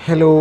Hello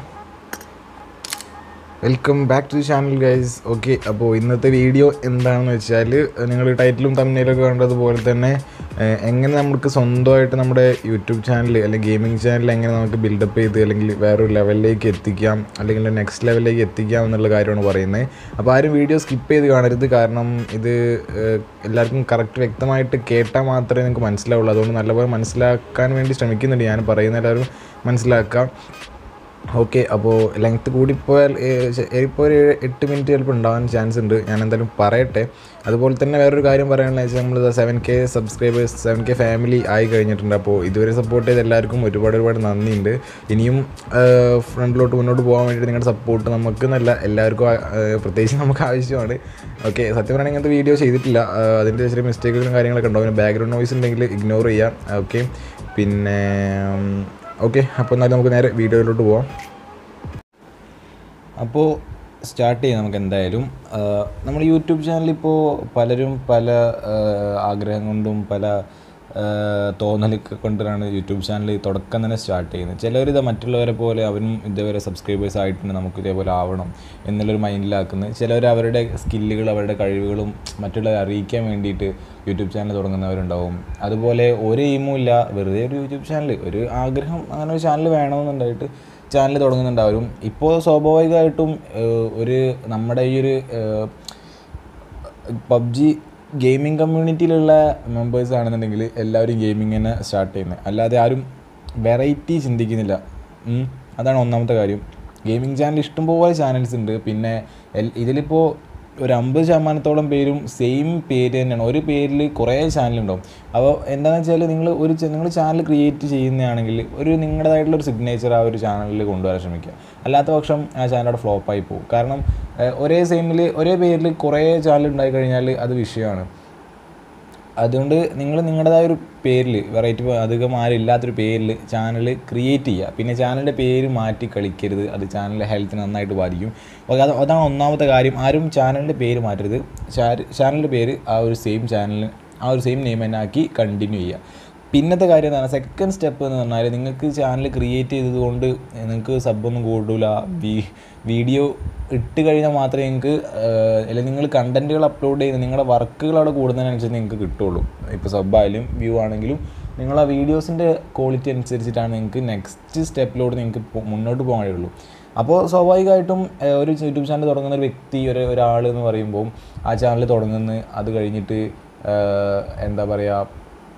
welcome back to the channel guys okay അപ്പോൾ ഇന്നത്തെ video എന്താണെന്ന് വെച്ചാൽ നിങ്ങൾ ടൈറ്റിലും തമ്മിലൊക്കെ കണ്ടതുപോലെ തന്നെ ഏഹ്, എങ്ങനെ നമുക്ക് സ്വന്തമായിട്ട് നമ്മുടെ യൂട്യൂബ് ചാനൽ അല്ലെങ്കിൽ ഗെയിമിംഗ് ചാനൽ എങ്ങനെ നമുക്ക് ബിൽഡപ്പ് ചെയ്ത് അല്ലെങ്കിൽ വേറൊരു ലെവലിലേക്ക് എത്തിക്കാം അല്ലെങ്കിൽ നെക്സ്റ്റ് ലെവലിലേക്ക് എത്തിക്കാം എന്നുള്ള കാര്യമാണ് പറയുന്നത് അപ്പോൾ ആരും വീഡിയോ സ്കിപ്പ് ചെയ്ത് കാണരുത് കാരണം ഇത് ഏഹ്, എല്ലാവർക്കും കറക്റ്റ് വ്യക്തമായിട്ട് കേട്ടാൽ മാത്രമേ നിങ്ങൾക്ക് മനസ്സിലാവുള്ളൂ അതുകൊണ്ട് നല്ലപോലെ മനസ്സിലാക്കാൻ വേണ്ടി ശ്രമിക്കുന്നുണ്ട് ഞാൻ പറയുന്ന എല്ലാവരും മനസ്സിലാക്കാം ഓക്കെ അപ്പോൾ ലെങ്ത്ത് കൂടിപ്പോയാൽ ഇപ്പോൾ ഒരു ഏഴ് എട്ട് മിനിറ്റ് ചിലപ്പോൾ ഉണ്ടാകാൻ ചാൻസ് ഉണ്ട് ഞാൻ എന്തായാലും പറയട്ടെ അതുപോലെ തന്നെ വേറൊരു കാര്യം പറയാനുള്ളത് വെച്ചാൽ നമ്മൾ seven K subscribers seven K family ആയി കഴിഞ്ഞിട്ടുണ്ട് അപ്പോൾ ഇതുവരെ സപ്പോർട്ട് ചെയ്ത എല്ലാവർക്കും ഒരുപാട് ഒരുപാട് നന്ദിയുണ്ട് ഇനിയും ഫ്രണ്ടിലോട്ട് മുന്നോട്ട് പോകാൻ വേണ്ടിയിട്ട് നിങ്ങളുടെ സപ്പോർട്ട് നമുക്ക് എന്നല്ല എല്ലാവർക്കും ആ- ആ, പ്രത്യേകിച്ച് നമുക്ക് ആവശ്യമാണ് ഓക്കെ സത്യം പറഞ്ഞാൽ ഇങ്ങനത്തെ വീഡിയോ ചെയ്തിട്ടില്ല ആ, അതിൻ്റെ ചെറിയ മിസ്റ്റേക്കുകളും കാര്യങ്ങളൊക്കെ ഉണ്ടാവും പിന്നെ ബാക്ക്ഗ്രൗണ്ട് നോയ്സ് ഉണ്ടെങ്കിൽ ഇഗ്നോർ ചെയ്യാം ഓക്കെ പിന്നെ ഓക്കെ അപ്പോൾ എന്നാലും നമുക്ക് നേരെ വീഡിയോയിലോട്ട് പോവാം അപ്പോൾ സ്റ്റാർട്ട് ചെയ്യാം നമുക്ക് എന്തായാലും നമ്മുടെ യൂട്യൂബ് ചാനൽ ഇപ്പോൾ പലരും പല ആ, ആഗ്രഹം കൊണ്ടും പല ആ, തോന്നലൊക്കെ കൊണ്ടാണ് യൂട്യൂബ് ചാനൽ തുടക്കം തന്നെ സ്റ്റാർട്ട് ചെയ്യുന്നത് ചിലർ ഇത് മറ്റുള്ളവരെ പോലെ അവരും ഇതേപോലെ സബ്സ്ക്രൈബേഴ്സ് ആയിട്ടുണ്ട് നമുക്ക് ഇതേപോലെ ആവണം എന്നുള്ളൊരു മൈൻഡിലാക്കുന്നത് ചിലർ അവരുടെ സ്കില്ലുകൾ അവരുടെ കഴിവുകളും മറ്റുള്ളവരെ അറിയിക്കാൻ വേണ്ടിയിട്ട് യൂട്യൂബ് ചാനൽ തുടങ്ങുന്നവരുണ്ടാവും അതുപോലെ ഒരു എയിമും ഇല്ല വെറുതെ ഒരു യൂട്യൂബ് ചാനൽ ഒരു ആഗ്രഹം അങ്ങനെ ഒരു ചാനൽ വേണമെന്നുണ്ടായിട്ട് ചാനൽ തുടങ്ങുന്നുണ്ടാവും ഇപ്പോൾ സ്വാഭാവികമായിട്ടും ഏഹ്, ഒരു നമ്മുടെ ഈ ഒരു പബ്ജി ഗെയിമിംഗ് കമ്മ്യൂണിറ്റിയിലുള്ള മെമ്പേഴ്സ് ആണെന്നുണ്ടെങ്കിൽ എല്ലാവരും ഗെയിമിംഗ് തന്നെ സ്റ്റാർട്ട് ചെയ്യുന്നത് അല്ലാതെ ആരും വെറൈറ്റി ചിന്തിക്കുന്നില്ല ഉം. അതാണ് ഒന്നാമത്തെ കാര്യം ഗെയിമിംഗ് ചാനൽ ഇഷ്ടംപോലെ ചാനൽസ് ഉണ്ട് പിന്നെ എൽ- ഇതിലിപ്പോൾ ഒരു അമ്പത് ശതമാനത്തോളം പേരും സെയിം പേര് തന്നെയാണ് ഒരു പേരിൽ കുറേ ചാനലുണ്ടാവും അപ്പോൾ എന്താണെന്ന് വെച്ചാൽ നിങ്ങൾ ഒരു നിങ്ങൾ ചാനൽ ക്രിയേറ്റ് ചെയ്യുന്നതാണെങ്കിൽ ഒരു നിങ്ങളുടേതായിട്ടുള്ള ഒരു സിഗ്നേച്ചർ ആ ഒരു ചാനലിൽ കൊണ്ടുവരാൻ ശ്രമിക്കുക അല്ലാത്ത പക്ഷം ആ ചാനൽ അവിടെ ഫ്ലോപ്പായി പോകും കാരണം ഏഹ്, ഒരേ സെയിമിൽ ഒരേ പേരിൽ കുറേ ചാനൽ ഉണ്ടായി കഴിഞ്ഞാൽ അത് വിഷയമാണ് അതുകൊണ്ട് നിങ്ങൾ നിങ്ങളുടേതായ ഒരു പേരിൽ വെറൈറ്റി അധികം ആരും ഇല്ലാത്തൊരു പേരിൽ ചാനൽ ക്രിയേറ്റ് ചെയ്യുക പിന്നെ ചാനലിൻ്റെ പേര് മാറ്റി കളിക്കരുത് അത് ചാനലിൻ്റെ ഹെൽത്തിന് നന്നായിട്ട് ബാധിക്കും അപ്പോൾ അത് അതാണ് ഒന്നാമത്തെ കാര്യം ആരും ചാനലിൻ്റെ പേര് മാറ്റരുത് ചാനലിൻ്റെ പേര് ആ ഒരു സെയിം ചാനലിന് ആ ഒരു സെയിം നെയിം തന്നെ ആക്കി കണ്ടിന്യൂ ചെയ്യുക പിന്നത്തെ കാര്യം എന്ന് പറഞ്ഞാൽ സെക്കൻഡ് സ്റ്റെപ്പ് എന്ന് പറഞ്ഞാൽ നിങ്ങൾക്ക് ചാനൽ ക്രിയേറ്റ് ചെയ്തത് കൊണ്ട് നിങ്ങൾക്ക് സബ്ബൊന്നും കൂടില്ല വീഡിയോ ഇട്ട് കഴിഞ്ഞാൽ മാത്രമേ നിങ്ങൾക്ക് അല്ലെങ്കിൽ നിങ്ങൾ കണ്ടൻറ്റുകൾ അപ്ലോഡ് ചെയ്യുന്ന നിങ്ങളുടെ വർക്കുകൾ അവിടെ കൂടുന്നതിനനുസരിച്ച് നിങ്ങൾക്ക് കിട്ടുള്ളൂ ഇപ്പോൾ സബ്ബായാലും വ്യൂ ആണെങ്കിലും നിങ്ങൾ ആ വീഡിയോസിൻ്റെ ക്വാളിറ്റി അനുസരിച്ചിട്ടാണ് നിങ്ങൾക്ക് നെക്സ്റ്റ് സ്റ്റെപ്പിലോട്ട് നിങ്ങൾക്ക് പോ- മുന്നോട്ട് പോകാൻ കഴിയുള്ളൂ അപ്പോൾ സ്വാഭാവികമായിട്ടും ഏഹ്, ഒരു യൂട്യൂബ് ചാനൽ തുടങ്ങുന്ന ഒരു വ്യക്തി ഒരു ഒരാൾ എന്ന് പറയുമ്പോൾ ആ ചാനൽ തുടങ്ങുന്നു അത് കഴിഞ്ഞിട്ട് ഏഹ്, എന്താ പറയുക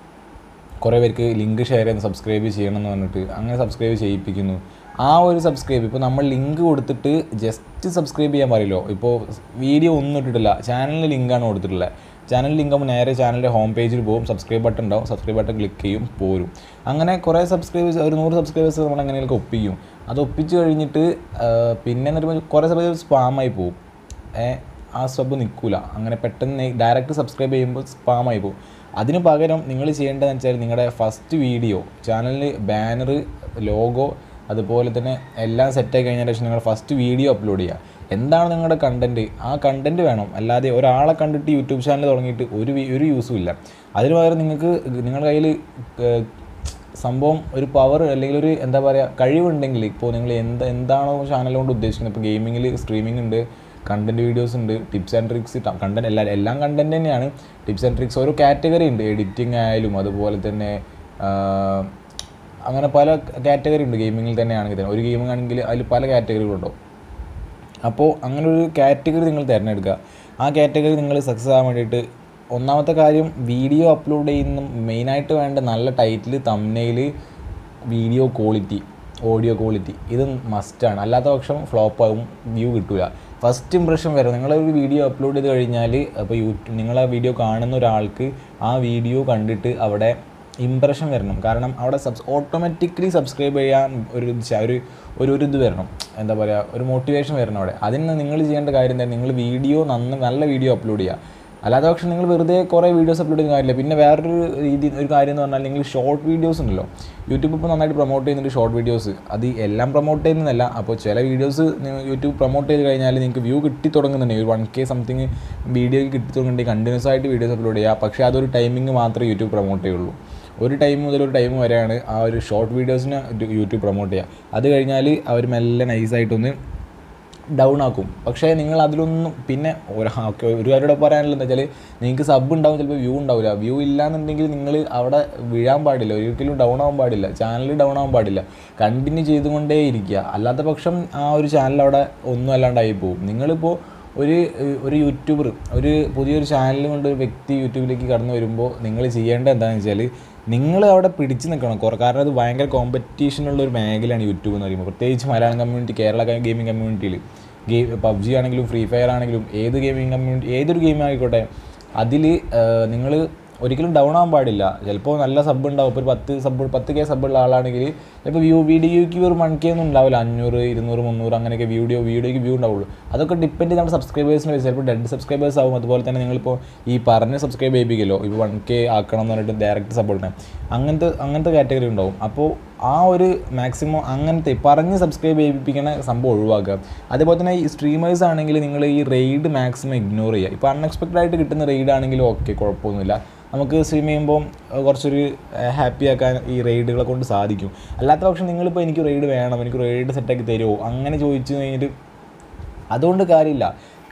കുറേ പേർക്ക് ലിങ്ക് ഷെയർ ചെയ്യുന്ന സബ്സ്ക്രൈബ് ചെയ്യണം എന്ന് പറഞ്ഞിട്ട് അങ്ങനെ സബ്സ്ക്രൈബ് ചെയ്യിപ്പിക്കുന്നു ആ ഒരു സബ്സ്ക്രൈബ് ഇപ്പോൾ നമ്മൾ ലിങ്ക് കൊടുത്തിട്ട് ജസ്റ്റ് സബ്സ്ക്രൈബ് ചെയ്യാൻ പറയല്ലോ ഇപ്പോൾ വീഡിയോ ഒന്നും ഇട്ടിട്ടില്ല ചാനലിൻ്റെ ലിങ്കാണ് കൊടുത്തിട്ടുള്ളത് ചാനൽ ലിങ്ക് ആകുമ്പോൾ നേരെ ചാനലിൻ്റെ ഹോം പേജിൽ പോകും സബ്സ്ക്രൈബ് ബട്ടൺ ഉണ്ടാവും സബ്സ്ക്രൈബ് ബട്ടൺ ക്ലിക്ക് ചെയ്യും പോരും അങ്ങനെ കുറേ സബ്സ്ക്രൈബേഴ്സ് ഒരു നൂറ് സബ്സ്ക്രൈബേഴ്സ് നമ്മൾ എങ്ങനെയൊക്കെ ഒപ്പിക്കും അത് ഒപ്പിച്ച് കഴിഞ്ഞിട്ട് ആ, പിന്നെ എന്നിട്ട് കുറേ സബ്സ്ക്രൈബേഴ്സ് സ്പാമായി പോകും ഏ, ആ സബ് നിൽക്കില്ല അങ്ങനെ പെട്ടെന്ന് ഡയറക്റ്റ് സബ്സ്ക്രൈബ് ചെയ്യുമ്പോൾ സ്പാമായി പോകും അതിന് പകരം നിങ്ങൾ ചെയ്യേണ്ടതെന്ന് വെച്ചാൽ നിങ്ങളുടെ ഫസ്റ്റ് വീഡിയോ ചാനലിൽ ബാനർ ലോഗോ അതുപോലെ തന്നെ എല്ലാം സെറ്റായി കഴിഞ്ഞതിന് ശേഷം നിങ്ങൾ ഫസ്റ്റ് വീഡിയോ അപ്ലോഡ് ചെയ്യുക എന്താണ് നിങ്ങളുടെ കണ്ടൻറ്റ് ആ കണ്ടൻറ്റ് വേണം അല്ലാതെ ഒരാളെ കണ്ടിട്ട് യൂട്യൂബ് ചാനൽ തുടങ്ങിയിട്ട് ഒരു വി- ഒരു യൂസും ഇല്ല അതിന് പകരം നിങ്ങൾക്ക് നിങ്ങളുടെ കയ്യിൽ സംഭവം ഒരു പവർ അല്ലെങ്കിൽ ഒരു എന്താ പറയുക കഴിവുണ്ടെങ്കിൽ ഇപ്പോൾ നിങ്ങൾ എന്ത് എന്താണോ ചാനൽ കൊണ്ട് ഉദ്ദേശിക്കുന്നത് ഇപ്പോൾ ഗെയിമിങ്ങിൽ സ്ട്രീമിംഗ് ഉണ്ട് കണ്ടൻറ് വീഡിയോസ് ഉണ്ട് ടിപ്സ് ആൻഡ് ട്രിക്സ് കണ്ടൻറ് എല്ലാ എല്ലാം കണ്ടൻറ് തന്നെയാണ് ടിപ്സ് ആൻഡ് ട്രിക്സ് ഓരോ കാറ്റഗറി ഉണ്ട് എഡിറ്റിംഗ് ആയാലും അതുപോലെ തന്നെ ആ, അങ്ങനെ പല കാറ്റഗറി ഉണ്ട് ഗെയിമിങ്ങിൽ തന്നെ ആണെങ്കിൽ തന്നെ ഒരു ഗെയിമിംഗ് ആണെങ്കിൽ അതിൽ പല കാറ്റഗറികളുണ്ടാവും അപ്പോൾ അങ്ങനെ ഒരു കാറ്റഗറി നിങ്ങൾ തിരഞ്ഞെടുക്കുക ആ കാറ്റഗറി നിങ്ങൾ സക്സസ് ആകാൻ വേണ്ടിയിട്ട് ഒന്നാമത്തെ കാര്യം വീഡിയോ അപ്ലോഡ് ചെയ്യുന്ന മെയിനായിട്ട് വേണ്ട നല്ല ടൈറ്റിൽ തമ്മനയിൽ വീഡിയോ ക്വാളിറ്റി ഓഡിയോ ക്വാളിറ്റി ഇത് മസ്റ്റാണ് അല്ലാത്ത പക്ഷം ഫ്ലോപ്പ് ആകും വ്യൂ കിട്ടില്ല ഫസ്റ്റ് ഇംപ്രഷൻ വരും നിങ്ങളൊരു വീഡിയോ അപ്ലോഡ് ചെയ്ത് കഴിഞ്ഞാൽ അപ്പോൾ യൂട്യൂബ് നിങ്ങൾ ആ വീഡിയോ കാണുന്ന ഒരാൾക്ക് ആ വീഡിയോ കണ്ടിട്ട് അവിടെ ഇമ്പ്രഷൻ വരണം കാരണം അവിടെ സബ്സ് ഓട്ടോമാറ്റിക്കലി സബ്സ്ക്രൈബ് ചെയ്യാൻ ഒരു ച- ഒരു ഒരു ഒരു ഇത് വരണം എന്താ പറയുക ഒരു മോട്ടിവേഷൻ വരണം അവിടെ അതിന് നിങ്ങൾ ചെയ്യേണ്ട കാര്യം എന്താ നിങ്ങൾ വീഡിയോ നന്ന നല്ല വീഡിയോ അപ്ലോഡ് ചെയ്യുക അല്ലാതെ പക്ഷേ നിങ്ങൾ വെറുതെ കുറേ വീഡിയോസ് അപ്ലോഡ് ചെയ്യുന്ന കാര്യമില്ല പിന്നെ വേറൊരു രീതി ഒരു കാര്യം എന്ന് പറഞ്ഞാൽ നിങ്ങൾ ഷോർട്ട് വീഡിയോസ് ഉണ്ടല്ലോ യൂട്യൂബ് ഇപ്പോൾ നന്നായിട്ട് പ്രൊമോട്ട് ചെയ്യുന്നുണ്ട് ഷോർട്ട് വീഡിയോസ് അത് എല്ലാം പ്രൊമോട്ട് ചെയ്യുന്നതല്ല അപ്പോൾ ചില വീഡിയോസ് യൂട്യൂബ് പ്രൊമോട്ട് ചെയ്ത് കഴിഞ്ഞാൽ നിങ്ങൾക്ക് വ്യൂ കിട്ടി തുടങ്ങുന്നുണ്ട് ഒരു വൺ കെ സംതിങ് വീഡിയോ കിട്ടി തുടങ്ങുന്നുണ്ടെങ്കിൽ കണ്ടിന്യൂസ് ആയിട്ട് വീഡിയോസ് അപ്ലോഡ് ചെയ്യുക പക്ഷേ അതൊരു ടൈമിംഗ് മാത്രമേ യൂട്യൂബ് പ്രൊമോട്ട് ചെയ്യുള്ളൂ ഒരു ടൈം മുതൽ ഒരു ടൈം വരെയാണ് ആ ഒരു ഷോർട്ട് വീഡിയോസിന് യൂട്യൂബ് പ്രൊമോട്ട് ചെയ്യുക അത് കഴിഞ്ഞാൽ അവർ മെല്ലെ നൈസായിട്ടൊന്ന് ഡൗൺ ആക്കും പക്ഷേ നിങ്ങൾ അതിലൊന്നും പിന്നെ ഒരു ഓക്കെ ഒരു കാര്യം ഇവിടെ പറയാനുള്ളത് എന്താ വെച്ചാൽ നിങ്ങൾക്ക് സബ് ഉണ്ടാവും ചിലപ്പോൾ വ്യൂ ഉണ്ടാവില്ല വ്യൂ ഇല്ലാന്നുണ്ടെങ്കിൽ നിങ്ങൾ അവിടെ വീഴാൻ പാടില്ല ഒരിക്കലും ഡൗൺ ആവാൻ പാടില്ല ചാനൽ ഡൗൺ ആവാൻ പാടില്ല കണ്ടിന്യൂ ചെയ്തുകൊണ്ടേ ഇരിക്കുക അല്ലാത്ത പക്ഷം ആ ഒരു ചാനൽ അവിടെ ഒന്നും അല്ലാണ്ടായി പോകും നിങ്ങളിപ്പോൾ ഒരു ഒരു യൂട്യൂബർ ഒരു പുതിയൊരു ചാനൽ കൊണ്ട് ഒരു വ്യക്തി യൂട്യൂബിലേക്ക് കടന്നു വരുമ്പോൾ നിങ്ങൾ ചെയ്യേണ്ടത് എന്താണെന്ന് വെച്ചാൽ നിങ്ങൾ അവിടെ പിടിച്ച് നിൽക്കണം കുറേ കാരണം അത് ഭയങ്കര കോമ്പറ്റീഷനുള്ള ഒരു മേഖലയാണ് യൂട്യൂബ് എന്ന് പറയുമ്പോൾ പ്രത്യേകിച്ച് മലയാളം കമ്മ്യൂണിറ്റി കേരള ഗെയിമിംഗ് കമ്മ്യൂണിറ്റിയിൽ ഗെയിം പബ്ജി ആണെങ്കിലും ഫ്രീ ഫയർ ആണെങ്കിലും ഏത് ഗെയിമിംഗ് കമ്മ്യൂണിറ്റി ഏതൊരു ഗെയിം ആയിക്കോട്ടെ അതിൽ നിങ്ങൾ ഒരിക്കലും ഡൗൺ ആവാൻ പാടില്ല ചിലപ്പോൾ നല്ല സബ് ഉണ്ടാവും ഇപ്പോൾ ഒരു പത്ത് സബ് പത്ത് കെ സബ് ഉള്ള ആളാണെങ്കിൽ ചിലപ്പോൾ വ്യൂ വീഡിയോയ്ക്ക് ഒരു വൺ കെ ഒന്നും ഉണ്ടാവില്ല അഞ്ഞൂറ് ഇരുന്നൂറ് മുന്നൂറ് അങ്ങനെയൊക്കെ വീഡിയോ വീഡിയോയ്ക്ക് വ്യൂ ഉണ്ടാവുള്ളൂ അതൊക്കെ ഡിപ്പെൻഡ് ചെയ്ത് നമ്മുടെ സബ്സ്ക്രൈബേഴ്സിന് വെച്ച് ചിലപ്പോൾ ഡെഡ് സബ്സ്ക്രൈബേഴ്സ് ആവും അതുപോലെ തന്നെ നിങ്ങളിപ്പോൾ ഈ പറഞ്ഞ സബ്സ്ക്രൈബ് ചെയ്യിപ്പിക്കല്ലോ ഇപ്പോൾ വൺ കെ ആക്കണം എന്ന് പറഞ്ഞിട്ട് ഡയറക്റ്റ് സബ് ഇടണം അങ്ങനത്തെ അങ്ങനത്തെ കാറ്റഗറി ഉണ്ടാവും അപ്പോൾ ആ ഒരു മാക്സിമം അങ്ങനത്തെ പറഞ്ഞ് സബ്സ്ക്രൈബ് ചെയ്യിപ്പിക്കുന്ന സംഭവം ഒഴിവാക്കുക അതേപോലെ തന്നെ ഈ സ്ട്രീമേഴ്സ് ആണെങ്കിൽ നിങ്ങൾ ഈ റെയ്ഡ് മാക്സിമം ഇഗ്നോർ ചെയ്യുക ഇപ്പോൾ അൺഎക്സ്പെക്റ്റഡ് ആയിട്ട് കിട്ടുന്ന റെയ്ഡ് ആണെങ്കിലും ഓക്കെ കുഴപ്പമൊന്നുമില്ല നമുക്ക് സ്ട്രീം ചെയ്യുമ്പോൾ കുറച്ചൊരു ഹാപ്പി ആക്കാൻ ഈ റെയ്ഡുകളെ കൊണ്ട് സാധിക്കും അല്ലാത്ത പക്ഷം നിങ്ങളിപ്പോൾ എനിക്ക് റെയ്ഡ് വേണം എനിക്ക് റെയ്ഡ് സെറ്റാക്കി തരുമോ അങ്ങനെ ചോദിച്ചു കഴിഞ്ഞിട്ട് അതുകൊണ്ട് കാര്യമില്ല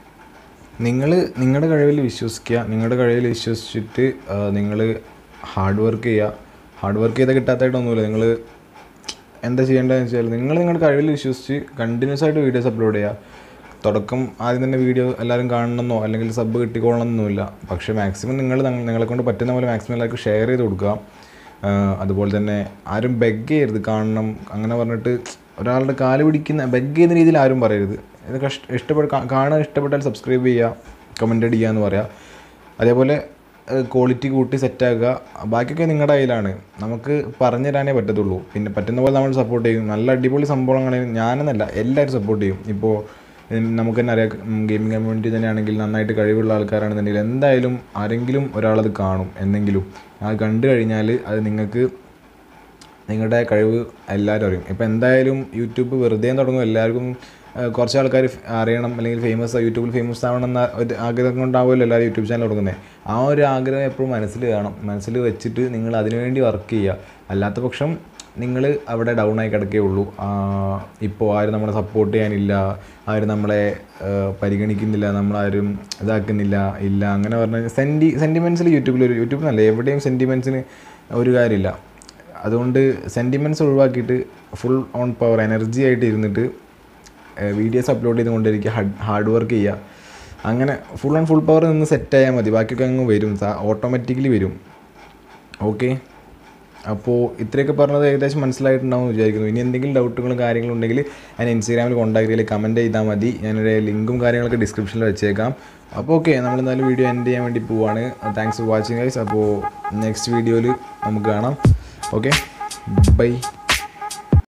നിങ്ങൾ നിങ്ങളുടെ കഴിവിൽ വിശ്വസിക്കുക നിങ്ങളുടെ കഴിവിൽ വിശ്വസിച്ചിട്ട് നിങ്ങൾ ഹാർഡ് വർക്ക് ചെയ്യുക ഹാർഡ് വർക്ക് ചെയ്താൽ കിട്ടാത്തതായിട്ടൊന്നുമില്ല നിങ്ങൾ എന്താ ചെയ്യേണ്ടതെന്ന് വെച്ചാൽ നിങ്ങൾ നിങ്ങളുടെ കഴിവിൽ വിശ്വസിച്ച് കണ്ടിന്യൂസ് ആയിട്ട് വീഡിയോസ് അപ്ലോഡ് ചെയ്യുക തുടക്കം ആദ്യം തന്നെ വീഡിയോ എല്ലാവരും കാണണമെന്നോ അല്ലെങ്കിൽ സബ് കിട്ടിക്കൊള്ളണമെന്നൊന്നുമില്ല പക്ഷേ മാക്സിമം നിങ്ങൾ നിങ്ങളെ കൊണ്ട് പറ്റുന്ന പോലെ മാക്സിമം എല്ലാവർക്കും ഷെയർ ചെയ്ത് കൊടുക്കുക അതുപോലെ തന്നെ ആരും ബെഗ് ചെയ്യരുത് കാണണം അങ്ങനെ പറഞ്ഞിട്ട് ഒരാളുടെ കാല് പിടിക്കുന്ന ബെഗ് ചെയ്യുന്ന രീതിയിൽ ആരും പറയരുത് ഇത് കഷ്ട ഇഷ്ടപ്പെട്ട കാണാൻ ഇഷ്ടപ്പെട്ടാൽ സബ്സ്ക്രൈബ് ചെയ്യുക കമൻ്റ് അടിക്കുക എന്ന് പറയാം അതേപോലെ ക്വാളിറ്റി കൂട്ടി സെറ്റാക്കുക ബാക്കിയൊക്കെ നിങ്ങളുടെ കയ്യിലാണ് നമുക്ക് പറഞ്ഞു തരാനേ പറ്റത്തുള്ളൂ പിന്നെ പറ്റുന്ന പോലെ നമ്മൾ സപ്പോർട്ട് ചെയ്യും നല്ല അടിപൊളി സംഭവങ്ങളാണ് ഞാനെന്നല്ല എല്ലാവരും സപ്പോർട്ട് ചെയ്യും ഇപ്പോൾ നമുക്ക് തന്നെ അറിയാം ഗെയിമിംഗ് കമ്മ്യൂണിറ്റി തന്നെയാണെങ്കിൽ നന്നായിട്ട് കഴിവുള്ള ആൾക്കാരാണെന്നുണ്ടെങ്കിൽ എന്തായാലും ആരെങ്കിലും ഒരാളത് കാണും എന്നെങ്കിലും ആ കണ്ടു കഴിഞ്ഞാൽ അത് നിങ്ങൾക്ക് നിങ്ങളുടെ കഴിവ് എല്ലാവരും അറിയും ഇപ്പോൾ എന്തായാലും യൂട്യൂബ് വെറുതെ തുടങ്ങും എല്ലാവർക്കും കുറച്ച് ആൾക്കാർ അറിയണം അല്ലെങ്കിൽ ഫേമസ് യൂട്യൂബിൽ ഫേമസ് ആവണം എന്ന ഒരു ആഗ്രഹം കൊണ്ടാവുമല്ലോ എല്ലാവരും യൂട്യൂബ് ചാനൽ തുടങ്ങുന്നത് ആ ഒരു ആഗ്രഹം എപ്പോഴും മനസ്സിൽ കാണും മനസ്സിൽ വെച്ചിട്ട് നിങ്ങൾ അതിനുവേണ്ടി വർക്ക് ചെയ്യുക അല്ലാത്ത പക്ഷം നിങ്ങൾ അവിടെ ഡൗൺ ആയി കിടക്കുകയുള്ളൂ ഇപ്പോൾ ആരും നമ്മളെ സപ്പോർട്ട് ചെയ്യാനില്ല ആരും നമ്മളെ പരിഗണിക്കുന്നില്ല നമ്മളാരും ഇതാക്കുന്നില്ല ഇല്ല അങ്ങനെ പറഞ്ഞാൽ സെൻറ്റി സെൻറ്റിമെൻറ്റ്സിൽ യൂട്യൂബിൽ ഒരു യൂട്യൂബ് നല്ല എവിടെയും സെൻറ്റിമെൻറ്റ്സിന് ഒരു കാര്യമില്ല അതുകൊണ്ട് സെൻറ്റിമെൻറ്റ്സ് ഒഴിവാക്കിയിട്ട് ഫുൾ ഓൺ പവർ എനർജി ആയിട്ട് ഇരുന്നിട്ട് വീഡിയോസ് അപ്ലോഡ് ചെയ്തുകൊണ്ടിരിക്കുക ഹാർഡ് വർക്ക് ചെയ്യുക അങ്ങനെ ഫുൾ ഓൺ ഫുൾ പവർ നിന്ന് സെറ്റ് ആയാൽ മതി ബാക്കിയൊക്കെ അങ്ങ് വരും ഓട്ടോമാറ്റിക്കലി വരും ഓക്കെ അപ്പോൾ ഇത്രയൊക്കെ പറഞ്ഞത് ഏകദേശം മനസ്സിലായിട്ടുണ്ടാവും വിചാരിക്കുന്നു ഇനി എന്തെങ്കിലും ഡൗട്ടുകളും കാര്യങ്ങളും ഉണ്ടെങ്കിൽ ഞാൻ ഇൻസ്റ്റാഗ്രാമിൽ കോൺടാക്ട് ചെയ്ത് കമൻറ്റ് ചെയ്താൽ മതി ഞാനൊരു ലിങ്കും കാര്യങ്ങളൊക്കെ ഡിസ്ക്രിപ്ഷനിൽ വെച്ചേക്കാം അപ്പോൾ ഓക്കെ നമ്മൾ എന്തായാലും വീഡിയോ എൻഡ് ചെയ്യാൻ വേണ്ടി പോവാണ് താങ്ക്സ് ഫോർ വാച്ചിങ് ഗൈസ് അപ്പോൾ നെക്സ്റ്റ് വീഡിയോയിൽ നമുക്ക് കാണാം ഓക്കെ ബൈ